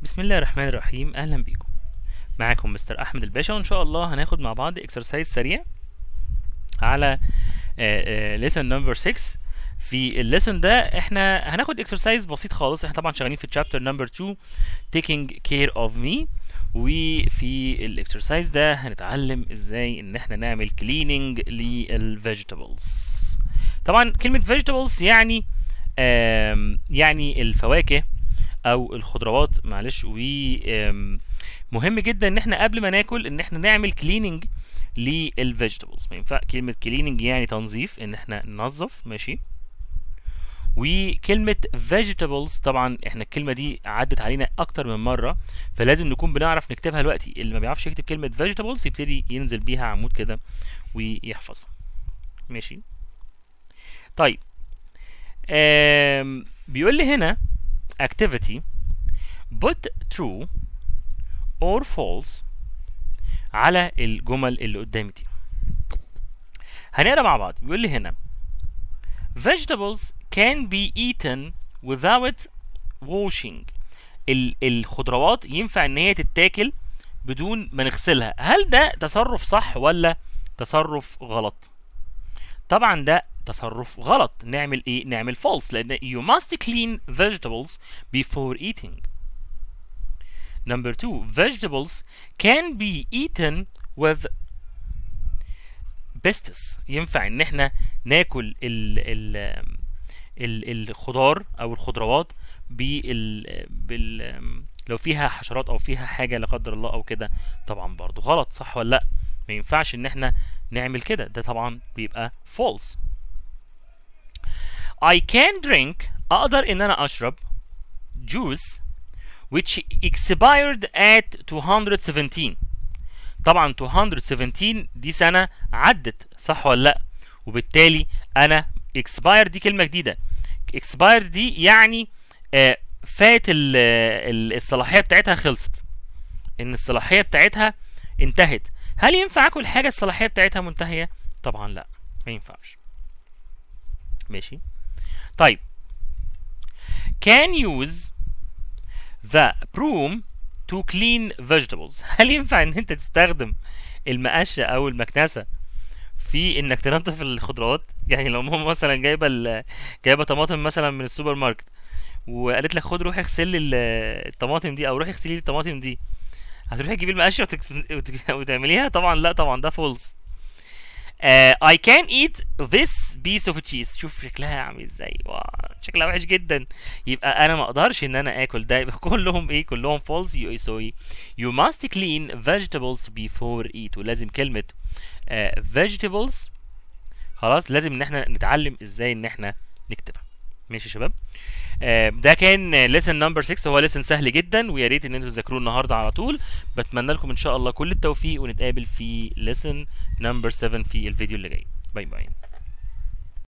بسم الله الرحمن الرحيم اهلا بيكم معاكم مستر احمد الباشا وان شاء الله هناخد مع بعض اكسرسايز سريع على ليسن نمبر 6 في الليسن ده احنا هناخد اكسرسايز بسيط خالص احنا طبعا شغالين في تشابتر نمبر 2 taking care of me وفي الاكسرسايز ده هنتعلم ازاي ان احنا نعمل كليننج للفيجيتابلز طبعا كلمة vegetables يعني آم يعني الفواكه او الخضروات معلش و مهم جدا ان احنا قبل ما ناكل ان احنا نعمل كليننج للفيجيتابلز ما ينفع كلمه كليننج يعني تنظيف ان احنا ننظف ماشي وكلمة vegetables طبعا احنا الكلمة دي عدت علينا أكتر من مرة فلازم نكون بنعرف نكتبها دلوقتي اللي ما بيعرفش يكتب كلمة vegetables يبتدي ينزل بيها عمود كده ويحفظها ماشي طيب آم بيقول لي هنا activity put true or false على الجمل اللي قدامي دي هنقرا مع بعض بيقول لي هنا vegetables can be eaten without washing ال الخضروات ينفع ان هي تتاكل بدون ما نغسلها هل ده تصرف صح ولا تصرف غلط طبعا ده تصرف غلط نعمل ايه نعمل false لان you must clean vegetables before eating number two vegetables can be eaten with pestis ينفع ان احنا ناكل ال ال ال الخضار او الخضروات بال بال لو فيها حشرات او فيها حاجه لا قدر الله او كده طبعا برضو غلط صح ولا لا ما ينفعش ان احنا نعمل كده ده طبعا بيبقى false I can drink أقدر إن أنا أشرب juice which expired at 217 طبعا 217 دي سنة عدت صح ولا لأ وبالتالي أنا expired دي كلمة جديدة expired دي يعني آه فات الصلاحية بتاعتها خلصت إن الصلاحية بتاعتها انتهت هل ينفع أكل حاجة الصلاحية بتاعتها منتهية؟ طبعا لأ ما ينفعش ماشي طيب can use the broom to clean vegetables هل ينفع ان انت تستخدم المقشة او المكنسة في انك تنظف الخضروات يعني لو ماما مثلا جايبه جايبه طماطم مثلا من السوبر ماركت وقالت لك خد روح اغسل لي الطماطم دي او روحي اغسلي لي الطماطم دي هتروحي تجيبي المقشه وتك... وتعمليها طبعا لا طبعا ده فولس Uh, I can eat this piece of cheese شوف شكلها عامل ازاي واو شكلها وحش جدا يبقى انا ما اقدرش ان انا اكل ده يبقى كلهم ايه كلهم false you, so you must clean vegetables before eat ولازم كلمة uh, vegetables خلاص لازم ان احنا نتعلم ازاي ان احنا نكتبها ماشي يا شباب آه ده كان ليسن نمبر 6 هو ليسن سهل جدا ويا ريت ان انتوا تذاكروه النهارده على طول بتمنى لكم ان شاء الله كل التوفيق ونتقابل في ليسن نمبر 7 في الفيديو اللي جاي باي باي